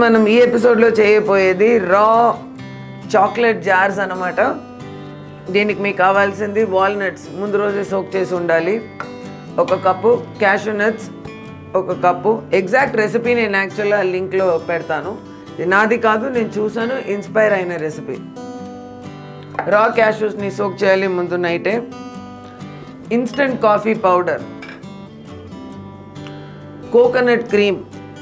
మనం ఈ ఎపిసోడ్లో చేయబోయేది రా చాక్లెట్ జార్స్ అన్నమాట దీనికి మీకు కావాల్సింది వాల్నట్స్ ముందు రోజే సోక్ చేసి ఉండాలి ఒక కప్పు క్యాషూ నట్స్ ఒక కప్పు ఎగ్జాక్ట్ రెసిపీ నేను యాక్చువల్గా లింక్లో పెడతాను ఇది నాది కాదు నేను చూసాను ఇన్స్పైర్ అయిన రెసిపీ రా క్యాషూస్ని సోక్ చేయాలి ముందు నైటే instant coffee powder coconut cream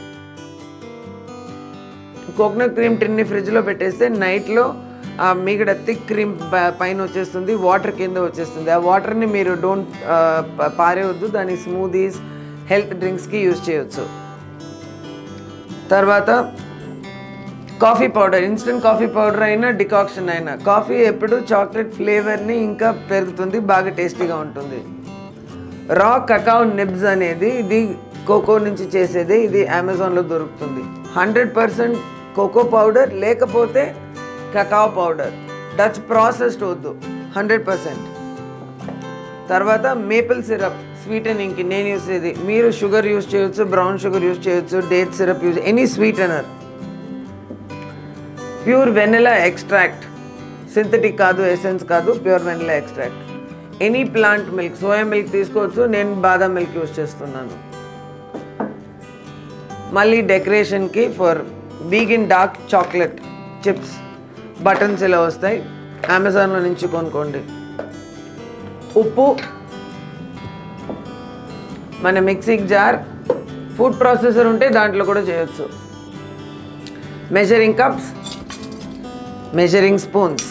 coconut cream టిన్ని ఫ్రిడ్జ్లో పెట్టేస్తే నైట్లో ఆ మిగడ థిక్ క్రీమ్ పైన వచ్చేస్తుంది వాటర్ కింద వచ్చేస్తుంది ఆ వాటర్ని మీరు డోంట్ పారేయవద్దు దాని స్మూదీస్ హెల్త్ డ్రింక్స్కి యూజ్ చేయొచ్చు తర్వాత coffee powder instant coffee powder అయినా డికాక్షన్ అయినా కాఫీ ఎప్పుడు చాక్లెట్ ఫ్లేవర్ని ఇంకా పెరుగుతుంది బాగా టేస్టీగా ఉంటుంది రా కకావ్ నిబ్స్ అనేది ఇది కోకో నుంచి చేసేది ఇది అమెజాన్లో దొరుకుతుంది హండ్రెడ్ పర్సెంట్ కోకో పౌడర్ లేకపోతే కకావ్ పౌడర్ డచ్ ప్రాసెస్డ్ వద్దు హండ్రెడ్ పర్సెంట్ తర్వాత మేపుల్ సిరప్ స్వీటనింగ్కి నేను యూస్ చేసేది మీరు షుగర్ యూస్ చేయొచ్చు బ్రౌన్ షుగర్ యూస్ చేయొచ్చు date syrup use any sweetener pure vanilla extract synthetic కాదు ఎసెన్స్ కాదు pure vanilla extract any plant milk soya milk తీసుకోవచ్చు నేను బాదం మిల్క్ యూస్ చేస్తున్నాను మళ్ళీ డెకరేషన్కి for vegan dark chocolate chips buttons ఇలా వస్తాయి అమెజాన్లో నుంచి కొనుక్కోండి ఉప్పు మన మిక్సీకి జార్ ఫుడ్ ప్రాసెసర్ ఉంటే దాంట్లో కూడా చేయొచ్చు మెజరింగ్ కప్స్ మెజరింగ్ స్పూన్స్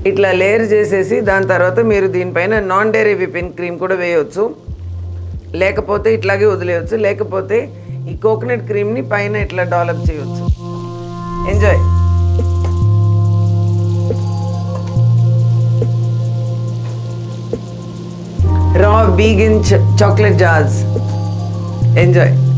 ఇట్లా లేయర్ చేసేసి దాని తర్వాత మీరు దీనిపైన నాన్ డైరీ విపిన్ క్రీమ్ కూడా వేయవచ్చు లేకపోతే ఇట్లాగే వదిలేయచ్చు లేకపోతే ఈ కోకోనట్ క్రీమ్ని పైన ఇట్లా డెవలప్ చేయవచ్చు ఎంజాయ్ రా బీగిన్ చాక్లెట్ జార్స్ ఎంజాయ్